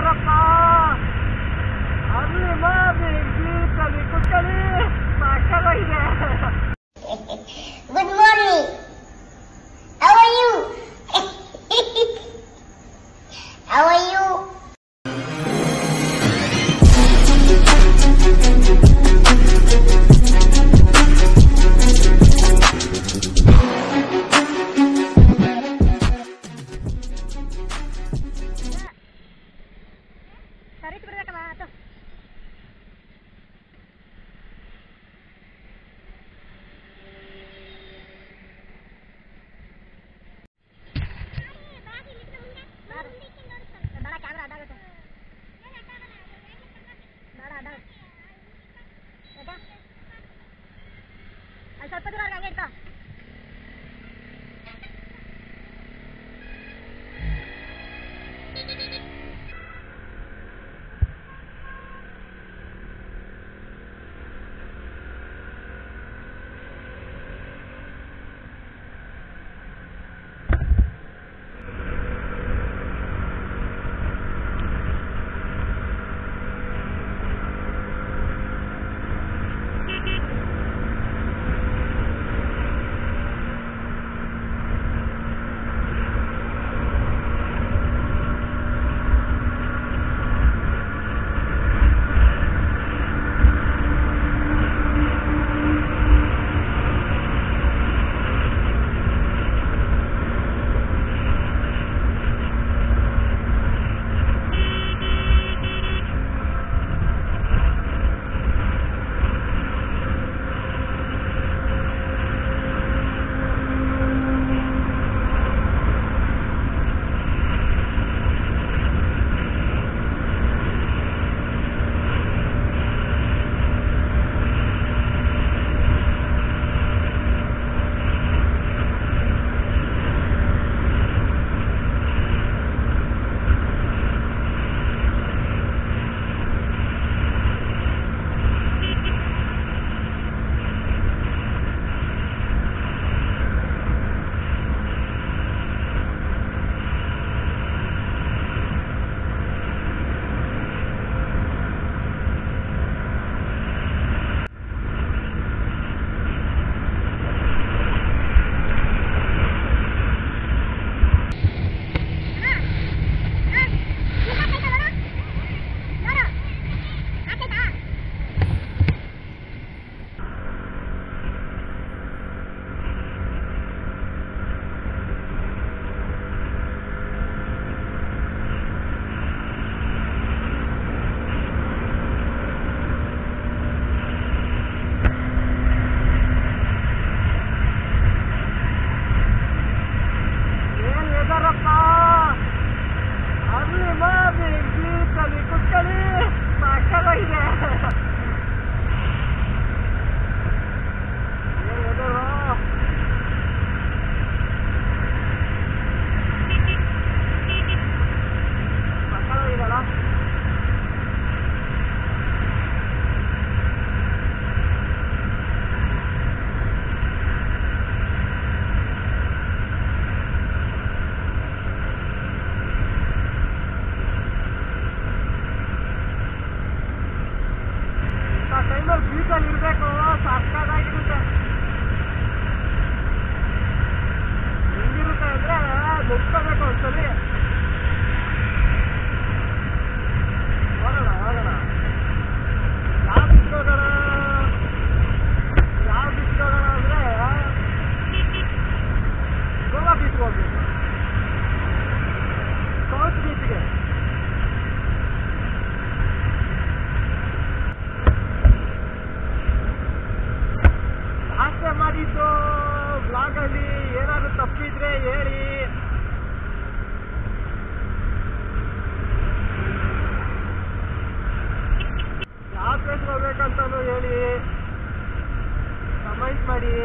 ಏನಿದಾರಪ್ಪ ಅಲ್ಲಿ ಮಾಡಿ ಜೀಪಲ್ಲಿ ಕುತ್ಕೊಳ್ಳಿ ಸಾಕಾಗಿದೆ Good morning. How are you? How are you? Service ಬಿಡ್ಬೇಕಮ್ಮ ಆತು ಬೇಡ ಕ್ಯಾಮ್ರಾ ಅಡ್ಡಾಗುತ್ತೆ ಬೇಡ ಅಡ್ಡಾಗುತ್ತೆ ಯಾಕೆ ಅಲ್ಲಿ ಸ್ವಲ್ಪ ದೂರ ಅವ್ರಿಗೆ ಹಂಗೆ ಇರ್ತಾವ ಏನಿದಾರಪ್ಪ ಅಲ್ಲಿ ಮಾಡಿ ಜೀಪಲ್ಲಿ ಕುತ್ಕೊಳ್ಳಿ ಸಾಕಾಗಿದೆ ಏನಿದಾರೋ ಸಾಕಾಗಿದಲ್ಲ ಆ ಟೈಮಲ್ಲಿ ಬೀಚಲ್ಲಿ ಇರಬೇಕು ಸಾಕಾಗಿರುತ್ತೆ ಹೆಂಗಿರುತ್ತೆ ಅಂದ್ರೆ ಮುಗ್ಕೋಬೇಕು ಒಂದ್ಸಲಿ ಹೋಗೋಣ ಹೋಗೋಣ ಯಾವ ಬೀಚ್ಗೆ ಹೋಗೋಣ ಯಾವ ಬೀಚ್ಗೆ ಹೋಗೋಣ ಅಂದ್ರೆ ಗೋವಾ ಬೀಚ್ಗೆ ಹೋಗ್ಬೇಕು ಸೌತ್ ಬೀಚ್ಗೆ ಹಾಸ್ಯ ಮಾಡಿದ್ದು ಬ್ಲಾಗಲ್ಲಿ ಏನಾದ್ರು ತಪ್ಪಿದ್ರೆ ಹೇಳಿ ಯಾವ ಪ್ಲೇಸ್ ಹೋಗ್ಬೇಕಂತಾನು ಹೇಳಿ ಕಮೆಂಟ್ ಮಾಡಿ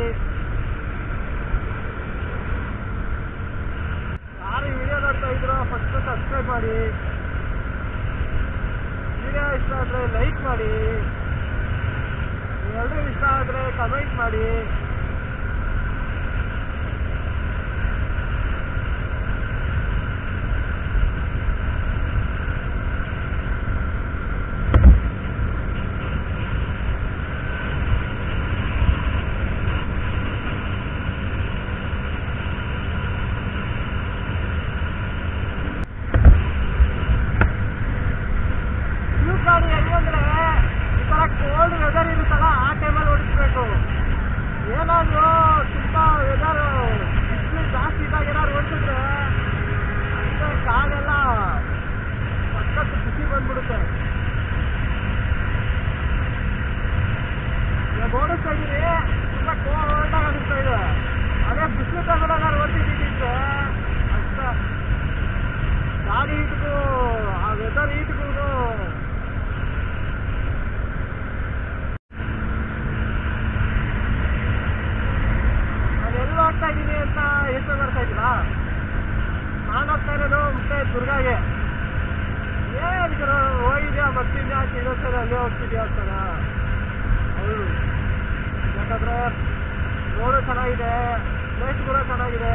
ಯಾರು ವಿಡಿಯೋ ನೋಡ್ತಾ ಇದ್ರೋ ಫಸ್ಟ್ ಸಬ್ಸ್ಕ್ರೈಬ್ ಮಾಡಿ ವಿಡಿಯೋ ಇಷ್ಟ ಆದರೆ ಲೈಕ್ ಮಾಡಿ ಎರಡೂ ಇಷ್ಟ ಆದರೆ ಕಮೆಂಟ್ ಮಾಡಿ ಮತ್ತೆ ಯಾಕೆ ಇನ್ನೊಂದ್ಸಲ ಅಲ್ಲೇ ಹೋಗ್ತಿದ್ಯಾ ಅಂತಾನ ಹೌದು ಯಾಕಂದ್ರೆ ರೋಡು ಚೆನ್ನಾಗಿದೆ ಪ್ಲೇಸ್ ಕೂಡ ಚೆನ್ನಾಗಿದೆ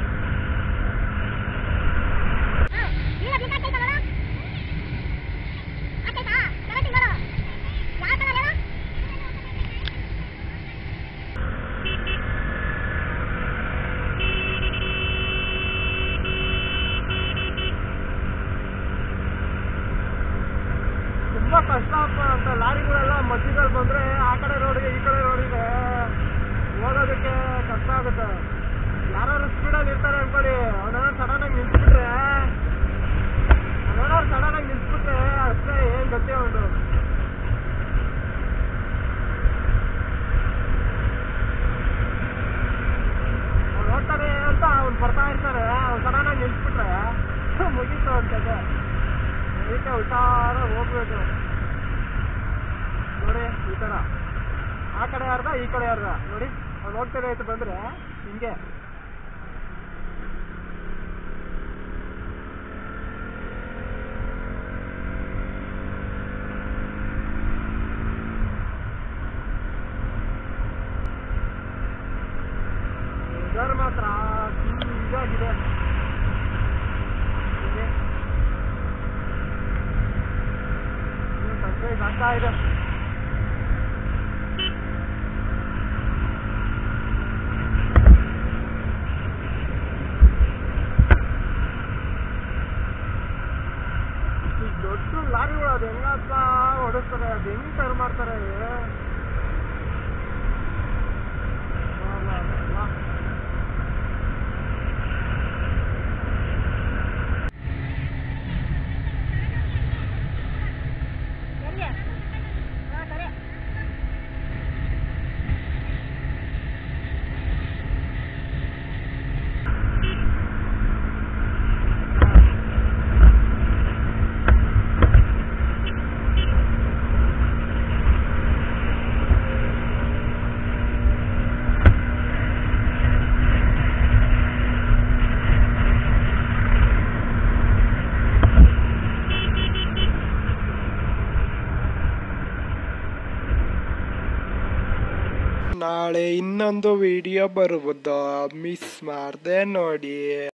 ಹಾ ಈಗ ಬಿಲ್ ಆಗ್ತೈತಾ ನೋಡು ಆಗ್ತೈತಾ ಕರೆಕ್ಟ್ ನೋಡು ಯಾವ ಕಲರ್ ಹೇಳು ತುಂಬಾ ಕಷ್ಟ ಅಪ್ಪ ಅಂತ ಲಾರಿಗಳೆಲ್ಲ ಮಧ್ಯದಲ್ಲಿ ಬಂದ್ರೆ ಆ ಕಡೆ ರೋಡಿಗೆ ಈ ಕಡೆ ರೋಡಿಗೆ ಹೋಗೋದಕ್ಕೆ ಕಷ್ಟ ಆಗುತ್ತೆ ಯಾರು ಸ್ಪೀಡಲ್ಲಿ ಇರ್ತಾರೆ ಅನ್ಕೊಳ್ಳಿ ಅವನೇನಾದ್ರು ಸಡನ್ ಆಗಿ ನಿಲ್ಸ್ಬಿಟ್ರೆ ಅವನೇನಾದ್ರು ಸಡನ್ ಆಗಿ ನಿಲ್ಸ್ಬಿಟ್ರೆ ಅಷ್ಟೇ ಏನ್ ಗತಿ ಅವನು ಅವ್ನು ಹೋಗ್ತಾನೆ ಅಂತ ಅವ್ನು ಬರ್ತಾ ಇರ್ತಾನೆ ಅವ್ನು ಸಡನ್ ಆಗಿ ನಿಲ್ಸ್ಬಿಟ್ರೆ ಮುಗೀತು ಅವ್ನ ಕತೆ ಅದಕ್ಕೆ ಹುಷಾರ ಹೋಗ್ಬೇಕು ನೋಡಿ ಈ ತರ ಆ ಕಡೆ ಅರ್ಧ ಈ ಕಡೆ ಅರ್ಧ ನೋಡಿ ಅವ್ನು ಹೋಗ್ತಾನೆ ಅಂತ ಬಂದ್ರೆ ಹಿಂಗೆ ವೆದರ್ ಮಾತ್ರ ಹೀಗಾಗಿದೆ ಸನ್ರೈಸ್ ಆಗ್ತಾ ಇದೆ ಈ ದೊಡ್ಡ ಲಾರಿಗಳು ಅದು ಹೆಂಗಪ್ಪ ಹೊಡಿಸ್ತಾರೆ ಅದು ಹೆಂಗ್ ಟರ್ ಮಾಡ್ತಾರೆ ವಾ, ವಾ, ವಾ. ಎಲ್ಲಿ ಹಾ ಸರಿ ನಾಳೆ ಇನ್ನೊಂದು ವಿಡಿಯೋ ಬರುವುದು ಮಿಸ್ ಮಾಡ್ದೆ ನೋಡಿ